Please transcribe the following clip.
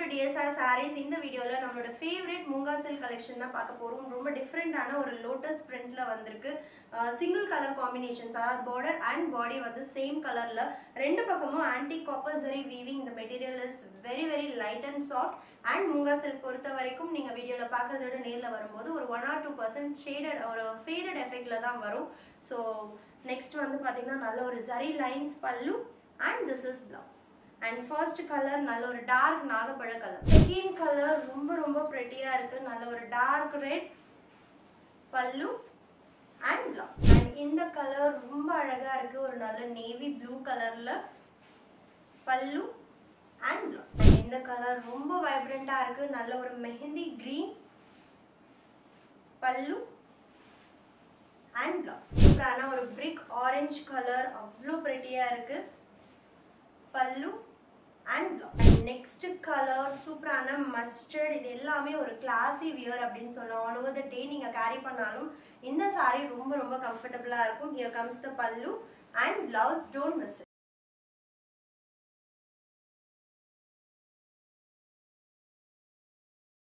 TSR saris இந்த வீடியோவில் நம்மளோட ஃபேவரட் மூங்கா சில்க் கலெக்ஷன் தான் பார்க்க போகிறோம் ரொம்ப டிஃப்ரெண்ட்டான ஒரு லோட்டஸ் பிரிண்ட்ல வந்திருக்கு சிங்கிள் கலர் காம்பினேஷன்ஸ் அதாவது பார்டர் அண்ட் பாடி வந்து சேம் கலரில் ரெண்டு பக்கமும் ஆன்டி காப்பர் ஜரி வீவிங் இந்த material is very very light and soft and Moonga silk பொறுத்த வரைக்கும் நீங்கள் வீடியோவில் பார்க்குறத விட நேரில் வரும்போது ஒரு one or two percent shaded ஒரு ஃபேடட் எஃபெக்டில் தான் வரும் ஸோ நெக்ஸ்ட் வந்து பார்த்தீங்கன்னா நல்ல ஒரு zari lines pallu and this is blouse and first colour நல்ல ஒரு டார்க் நாகப்பழ கலர் செகண்ட் கலர் ரொம்ப ரொம்ப ப்ரெட்டியாக இருக்குது நல்ல ஒரு dark red pallu and blouse and இந்த கலர் ரொம்ப அழகாக இருக்குது ஒரு நல்ல நேவி ப்ளூ கலரில் பல்லு அண்ட் பிளவுஸ் அண்ட் இந்த கலர் ரொம்ப வைப்ரண்ட்டாக இருக்குது நல்ல ஒரு mehendi green pallu and blouse சூப்பரான ஒரு பிரிக் ஆரஞ்சு கலர் அவ்வளோ ப்ரெட்டியாக இருக்குது pallu and blouse and next colour சூப்பரான மஸ்டர்ட் இது எல்லாமே ஒரு கிளாசி வியர் அப்படின்னு சொல்லலாம் ஆல் ஓவர் த டே நீங்கள் கேரி பண்ணாலும் இந்த saree ரொம்ப ரொம்ப கம்ஃபர்டபுளாக இருக்கும் ஹியர் கம்ஸ் த பல்லு அண்ட் பிளவுஸ் டோன்ட் மிஸ்